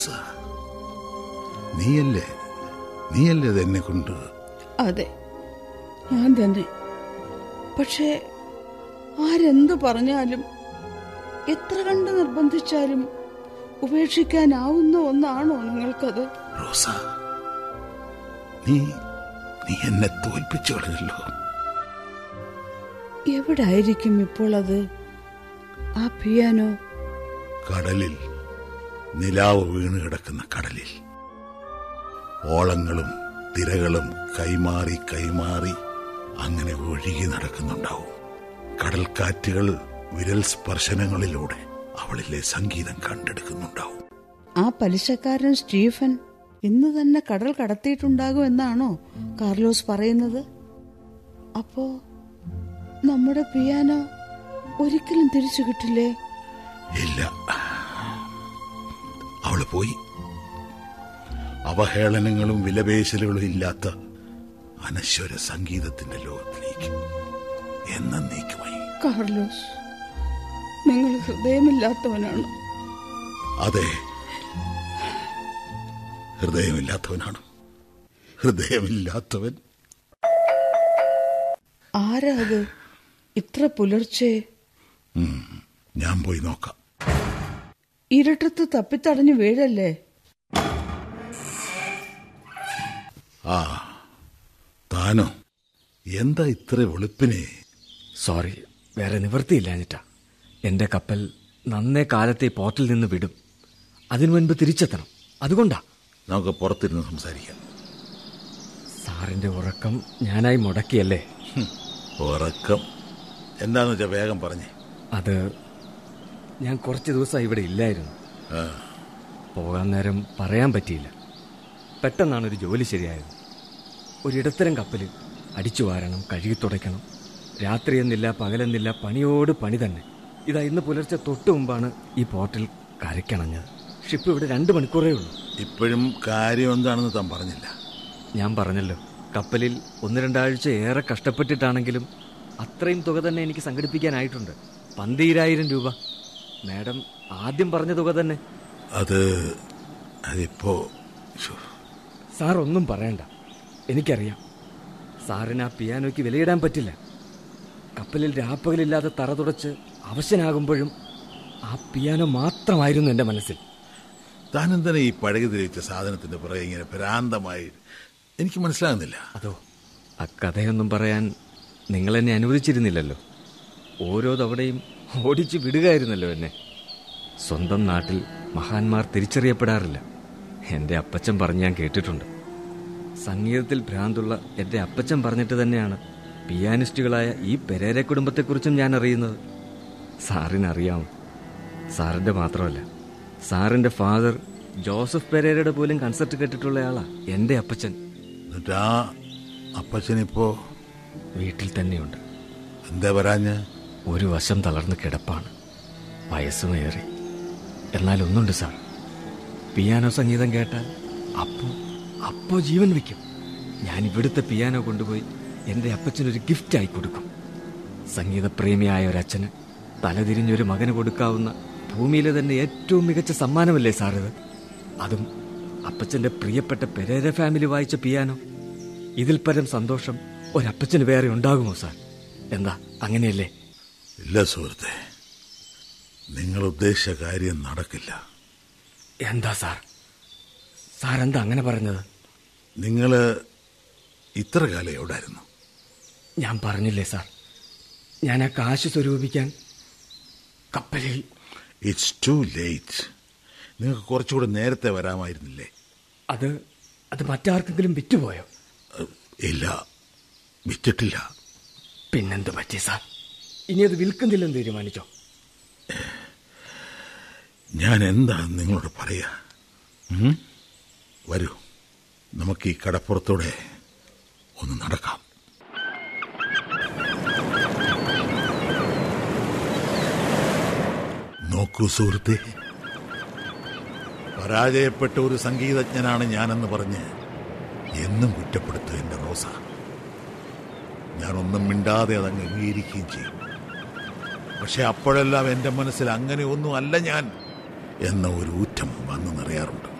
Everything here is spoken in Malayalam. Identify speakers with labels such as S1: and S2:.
S1: നീയല്ലേ നീയല്ലേ ഇത് എന്നെ കൊണ്ട്
S2: അതെ ഞാൻ തന്നെ പക്ഷേ ആരെന്തു പറഞ്ഞാലും എത്ര കണ്ട് നിർബന്ധിച്ചാലും ഉപേക്ഷിക്കാനാവുന്ന ഒന്നാണോ നിങ്ങൾക്കത്
S1: റോസ നീ നീ എന്നെ തോൽപ്പിച്ചു കളഞ്ഞല്ലോ
S2: എവിടെ ആയിരിക്കും ഇപ്പോൾ അത് ആ പിയാനോ
S1: കടലിൽ നിലാവ് വീണ് കിടക്കുന്ന കടലിൽ ഓളങ്ങളും തിരകളും കൈമാറി കൈമാറി അങ്ങനെ ഒഴുകി നടക്കുന്നുണ്ടാവും കടൽക്കാറ്റുകൾ വിരൽ സ്പർശനങ്ങളിലൂടെ അവളിലെ സംഗീതം കണ്ടെടുക്കുന്നുണ്ടാവും
S2: ആ പലിശക്കാരൻ സ്റ്റീഫൻ ഇന്ന് തന്നെ കടൽ കടത്തിയിട്ടുണ്ടാകും എന്നാണോ കാർലോസ് പറയുന്നത് അപ്പോ നമ്മുടെ പിയാനോ ഒരിക്കലും തിരിച്ചു കിട്ടില്ലേ
S1: ഇല്ല അവള് പോയി അവഹേളനങ്ങളും വിലപേശലുകളും ഇല്ലാത്ത അനശ്വര സംഗീതത്തിന്റെ ലോകത്തിലേക്ക് എന്നേക്കുമായി
S2: കാർലോസ് നിങ്ങൾ ഹൃദയമില്ലാത്തവനാണ്
S1: അതെ ഹൃദയമില്ലാത്തവനാണ് ഹൃദയമില്ലാത്തവൻ
S2: ആരാ അത് ഇത്ര പുലർച്ചെ
S1: ഉം, ഞാൻ പോയി നോക്കാം
S2: ഇരുട്ടത്ത് തപ്പിത്തടഞ്ഞു വീഴല്ലേ
S1: ആ താനോ എന്താ ഇത്ര വെളുപ്പിനെ
S3: സോറി വേറെ നിവൃത്തിയില്ലാഞ്ഞിട്ടാ എന്റെ കപ്പൽ നന്നേ കാലത്തെ ഈ പോർട്ടിൽ നിന്ന് വിടും അതിനു മുൻപ് തിരിച്ചെത്തണം അതുകൊണ്ടാ
S1: നമുക്ക് പുറത്തിരുന്ന് സംസാരിക്കാം
S3: സാറിന്റെ ഉറക്കം ഞാനായി മുടക്കിയല്ലേ
S1: ഹും, ഉറക്കം എന്താന്ന് വെച്ചാ വേഗം പറഞ്ഞേ
S3: അത് ഞാൻ കുറച്ച് ദിവസം ഇവിടെ ഇല്ലായിരുന്നു
S1: ആ,
S3: പോകാൻ നേരം പറയാൻ പറ്റിയില്ല പെട്ടെന്നാണ് ഒരു ജോലി ശരിയായത് ഒരിടത്തരം കപ്പലിൽ അടിച്ചു വാരണം കഴുകി തുടയ്ക്കണം രാത്രിയെന്നില്ല പകലെന്നില്ല പണിയോട് പണി തന്നെ ഇതാ ഇന്ന് പുലർച്ചെ തൊട്ട് മുമ്പാണ് ഈ പോർട്ടിൽ കരയ്ക്കണഞ്ഞത് ഷിപ്പ് ഇവിടെ രണ്ട് മണിക്കൂറേ ഉള്ളൂ
S1: ഇപ്പോഴും കാര്യം എന്താണെന്ന് താൻ പറഞ്ഞില്ല
S3: ഞാൻ പറഞ്ഞല്ലോ കപ്പലിൽ ഒന്ന് രണ്ടാഴ്ച ഏറെ കഷ്ടപ്പെട്ടിട്ടാണെങ്കിലും അത്രയും തുക തന്നെ എനിക്ക് സംഘടിപ്പിക്കാനായിട്ടുണ്ട് പന്തീരായിരം രൂപ മാഡം ആദ്യം പറഞ്ഞ തുക തന്നെ
S1: അത് അതിപ്പോ ശ്ശോ,
S3: സാർ ഒന്നും പറയണ്ട എനിക്കറിയാം സാറിന് ആ പിയാനോയ്ക്ക് വിലയിടാൻ പറ്റില്ല കപ്പലിൽ രാപ്പകലില്ലാതെ തറ തുടച്ച് അവശനാകുമ്പോഴും ആ പിയാനോ മാത്രമായിരുന്നു എൻ്റെ മനസ്സിൽ
S1: താനെന്തിനാ ഈ പഴകി തിരിച്ച സാധനത്തിന്റെ പുറകെ ഇങ്ങനെ ഭ്രാന്തമായി എനിക്ക് മനസ്സിലാകുന്നില്ല
S3: അതോ ആ കഥയൊന്നും പറയാൻ നിങ്ങൾ എന്നെ അനുവദിച്ചിരുന്നില്ലല്ലോ ഓരോ തവണയും ഓടിച്ചു വിടുകയായിരുന്നല്ലോ എന്നെ സ്വന്തം നാട്ടിൽ മഹാന്മാർ തിരിച്ചറിയപ്പെടാറില്ല എൻ്റെ അപ്പച്ചൻ പറഞ്ഞ് ഞാൻ കേട്ടിട്ടുണ്ട് സംഗീതത്തിൽ ഭ്രാന്തുള്ള എൻ്റെ അപ്പച്ചൻ പറഞ്ഞിട്ട് തന്നെയാണ് പിയാനിസ്റ്റുകളായ ഈ പെരേര കുടുംബത്തെക്കുറിച്ചും ഞാൻ അറിയുന്നത് സാറിനറിയാമോ സാറിൻ്റെ മാത്രമല്ല സാറിൻ്റെ ഫാദർ ജോസഫ് പെരേരയുടെ പോലും കൺസെർട്ട് കേട്ടിട്ടുള്ളയാളാ എൻ്റെ അപ്പച്ചൻ
S1: എന്നിട്ട് ആ അപ്പച്ചനിപ്പോ
S3: വീട്ടിൽ തന്നെയുണ്ട്
S1: എന്താ വരാഞ്ഞ്
S3: ഒരു വശം തളർന്ന് കിടപ്പാണ് വയസ്സുമേറി എന്നാൽ ഒന്നുണ്ട് സാർ പിയാനോ സംഗീതം കേട്ടാൽ അപ്പോ അപ്പോ ജീവൻ വയ്ക്കും ഞാൻ ഇവിടുത്തെ പിയാനോ കൊണ്ടുപോയി എൻ്റെ അപ്പച്ചനൊരു ഗിഫ്റ്റായി കൊടുക്കും സംഗീതപ്രേമിയായ ഒരച്ഛന് തലതിരിഞ്ഞൊരു മകന് കൊടുക്കാവുന്ന ഭൂമിയിലെ തന്നെ ഏറ്റവും മികച്ച സമ്മാനമല്ലേ സാർ ഇത് അതും അപ്പച്ചന്റെ പ്രിയപ്പെട്ട പെരേര ഫാമിലി വായിച്ച പിയാനോ ഇതിൽ പരം സന്തോഷം ഒരപ്പച്ചന് വേറെ ഉണ്ടാകുമോ സാർ എന്താ അങ്ങനെയല്ലേ
S1: ഇല്ല സുഹൃത്തെ നിങ്ങൾ ഉദ്ദേശിച്ച കാര്യം നടക്കില്ല
S3: എന്താ സാർ സാർ എന്താ അങ്ങനെ പറഞ്ഞത്
S1: നിങ്ങൾ ഇത്ര കാലം എവിടായിരുന്നു
S3: ഞാൻ പറഞ്ഞില്ലേ സാർ ഞാൻ ആ കാശ് സ്വരൂപിക്കാൻ കപ്പലിൽ
S1: ഇറ്റ്സ് ടു ലേറ്റ് നിങ്ങൾക്ക് കുറച്ചുകൂടെ നേരത്തെ വരാമായിരുന്നില്ലേ
S3: അത് അത് മറ്റാർക്കെങ്കിലും വിറ്റുപോയോ
S1: അഹ്, ഇല്ല വിറ്റിട്ടില്ല
S3: പിന്നെന്ത് പറ്റി സാർ ഇനി അത് വിൽക്കുന്നില്ലെന്ന് തീരുമാനിച്ചോ
S1: ഞാൻ എന്താണ് നിങ്ങളോട് പറയാ ഉം? വരൂ നമുക്ക് ഈ കടപ്പുറത്തൂടെ ഒന്ന് നടക്കാം നോക്കൂ സുഹൃത്തെ പരാജയപ്പെട്ട ഒരു സംഗീതജ്ഞനാണ് ഞാനെന്ന് പറഞ്ഞ് എന്നും കുറ്റപ്പെടുത്തുക എന്റെ റോസ ഞാനൊന്നും മിണ്ടാതെ അതങ്ങ് അംഗീകരിക്കുകയും ചെയ്യും പക്ഷെ അപ്പോഴെല്ലാം എന്റെ മനസ്സിൽ അങ്ങനെ ഒന്നും അല്ല ഞാൻ എന്ന ഒരു ഊറ്റം വന്നു നിറയാറുണ്ട്